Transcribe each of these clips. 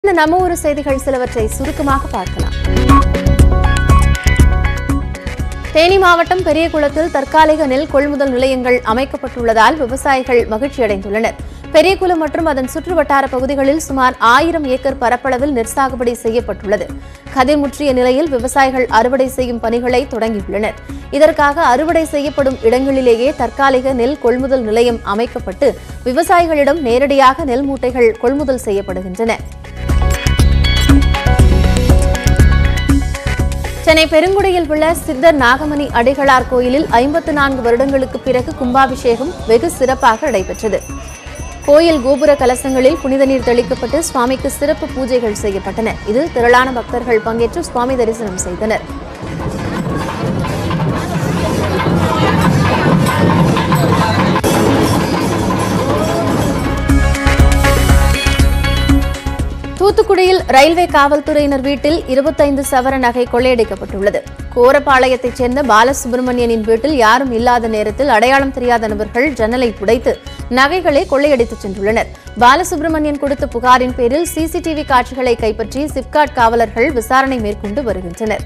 இந்த நம்ம ஊர் செய்திகள் சிலவற்றை சுருக்கமாக பார்க்கலாம் தேனி மாவட்டம் பெரியகுளத்தில் தற்காலிக நெல் கொள்முதல் நிலையங்கள் அமைக்கப்பட்டுள்ளதால் விவசாயிகள் மகிழ்ச்சியடைந்துள்ளனர் பெரியகுளம் மற்றும் அதன் சுற்றுவட்டார பகுதிகளில் சுமார் ஆயிரம் ஏக்கர் பரப்பளவில் நெற்சாகுபடி செய்யப்பட்டுள்ளது கதிர்முற்றிய நிலையில் விவசாயிகள் அறுவடை செய்யும் பணிகளை தொடங்கியுள்ளனர் இதற்காக அறுவடை செய்யப்படும் இடங்களிலேயே தற்காலிக நெல் கொள்முதல் நிலையம் அமைக்கப்பட்டு விவசாயிகளிடம் நேரடியாக நெல் மூட்டைகள் கொள்முதல் செய்யப்படுகின்றன சென்னை பெருங்குடியில் உள்ள சித்தர் நாகமணி அடிகளார் கோயிலில் ஐம்பத்து நான்கு வருடங்களுக்கு பிறகு கும்பாபிஷேகம் வெகு சிறப்பாக நடைபெற்றது கோயில் கோபுர கலசங்களில் புனித நீர் தெளிக்கப்பட்டு சுவாமிக்கு சிறப்பு பூஜைகள் செய்யப்பட்டன இதில் திரளான பக்தர்கள் பங்கேற்று சுவாமி தரிசனம் செய்தனர் தூத்துக்குடியில் ரயில்வே காவல்துறையினர் வீட்டில் இருபத்தைந்து சவர நகை கொள்ளையடிக்கப்பட்டுள்ளது கோரப்பாளையத்தைச் சேர்ந்த பாலசுப்ரமணியனின் வீட்டில் யாரும் இல்லாத நேரத்தில் அடையாளம் தெரியாத நபர்கள் ஜன்னலை புடைத்து நகைகளை கொள்ளையடித்துச் சென்றுள்ளனர் பாலசுப்ரமணியன் கொடுத்த புகாரின் பேரில் சிசிடிவி காட்சிகளை கைப்பற்றி சிப்காட் காவலர்கள் விசாரணை மேற்கொண்டு வருகின்றனர்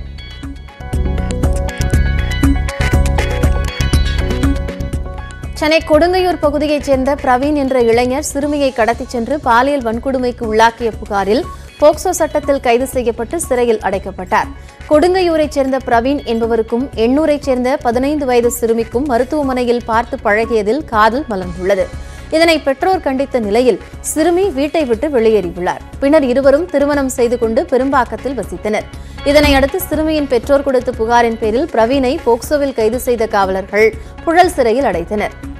சென்னை கொடுங்கையூர் பகுதியைச் சேர்ந்த பிரவீன் என்ற இளைஞர் சிறுமியை கடத்திச் சென்று பாலியல் வன்கொடுமைக்கு உள்ளாக்கிய புகாரில் போக்சோ சட்டத்தில் கைது செய்யப்பட்டு சிறையில் அடைக்கப்பட்டார் கொடுங்கையூரைச் சேர்ந்த பிரவீன் என்பவருக்கும் எண்ணூரைச் சேர்ந்த பதினைந்து வயது சிறுமிக்கும் மருத்துவமனையில் பார்த்து பழகியதில் காதல் மலர்ந்துள்ளது இதனை பெற்றோர் கண்டித்த நிலையில் சிறுமி வீட்டை விட்டு வெளியேறியுள்ளார் பின்னர் இருவரும் திருமணம் செய்து கொண்டு பெரும்பாக்கத்தில் வசித்தனர் இதனையடுத்து சிறுமியின் பெற்றோர் கொடுத்த புகாரின் பேரில் பிரவீனை போக்சோவில் கைது செய்த காவலர்கள் புழல் சிறையில் அடைத்தனர்